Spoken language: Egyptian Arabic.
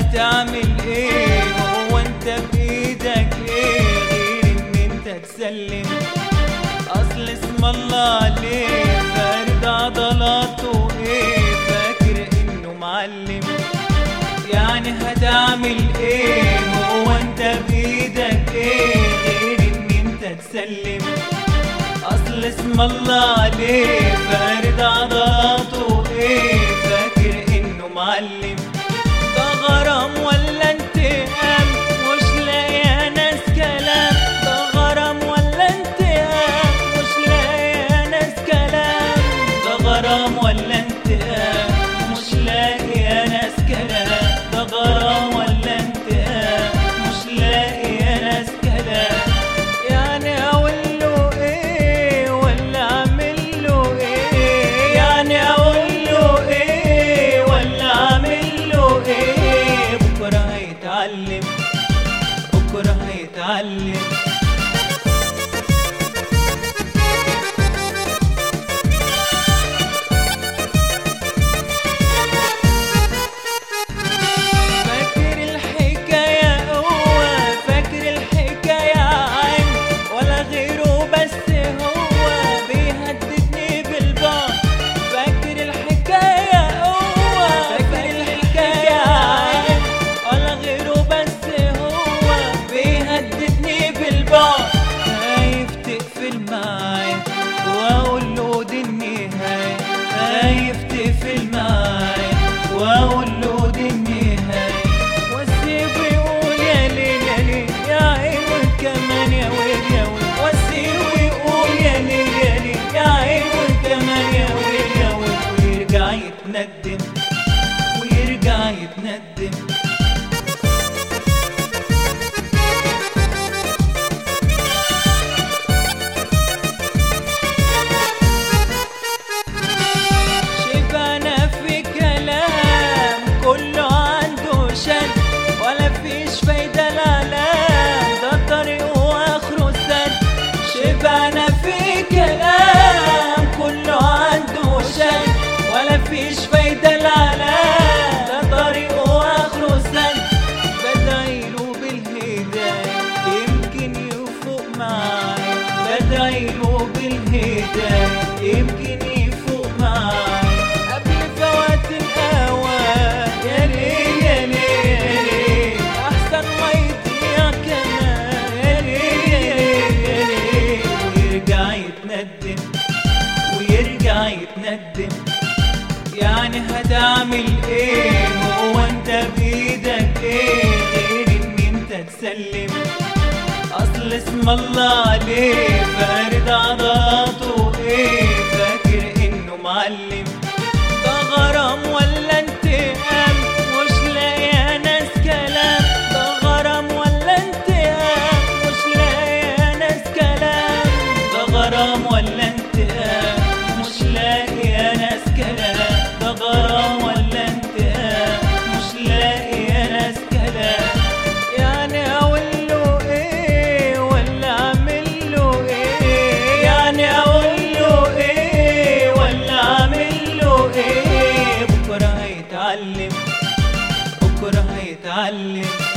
هتعمل ايه هو انت بايدك ايه غير ان انت تسلم اصل اسم الله عليه فارد عضلاته ايه فاكر انه معلم يعني هتعمل ايه هو انت بايدك ايه غير ان انت تسلم اصل اسم الله عليه فارد عضلاته ايه فاكر انه معلم ده غرام ولا انتقام مش لاقي ناس كلام ده غرام ولا انتقام مش لاقي ناس كلام ده غرام ولا انتقام مش لاقي ناس كلام ده غرام ولا انتقام مش لاقي ناس كلام يعني اقول له ايه ولا اعمل له ايه يعني اقول له ايه ولا اعمل له ايه بكره هيتعلم بكره هيتعلم فاكر الحكاية هو فاكر الحكاية عن ولا غيره بس هو بيهددني بالبعد فاكر الحكاية هو فاكر الحكاية عن ولا غيره بس هو بيهددني بالبعد خايف تقفل معايا واقول له دي النهاية خايف تقفل معايا واقول له دي النهاية واسيبه يقول يا ليل يا ليل يا عين وكمان يا ويل يا ويل واسيبه يقول يا ليل يا ليل يا عين وكمان يا ويل يا ويل ويرجع يتندم ويرجع يتندم شبعنا في كلام كله عنده شن ولا فيش فايدة العلام ده طريق واخره سد شبعنا في كلام كله عنده شن ولا فيش فايدة العلام ده طريق واخره سد بدعيله بالهداية يمكن يفوق معايا بدعيله بالهداية يمكن يفوق معايا قبل فوات الأوان يا ليل يا ليل يا ليل أحسن ما يضيع كمان يا ليل يا ليل يا ليل ويرجع يتندم ويرجع يتندم يعني هتعمل ايه هو انت بايدك ايه غير ان انت تسلم اصل اسم الله عليه فارد عضلاته ايه فاكر انه معلم ده غرام ولا انتقام مش لاقي ناس كلام ده غرام ولا انتقام مش لاقي ناس كلام ده غرام ولا انتقام مش لاقي ناس كلام ده غرام ولا انتقام مش لاقي ناس كلام يعني اقول له ايه ولا اعمل له ايه يعني اقول له ايه ولا اعمل له ايه بكره هيتعلم بكره هيتعلم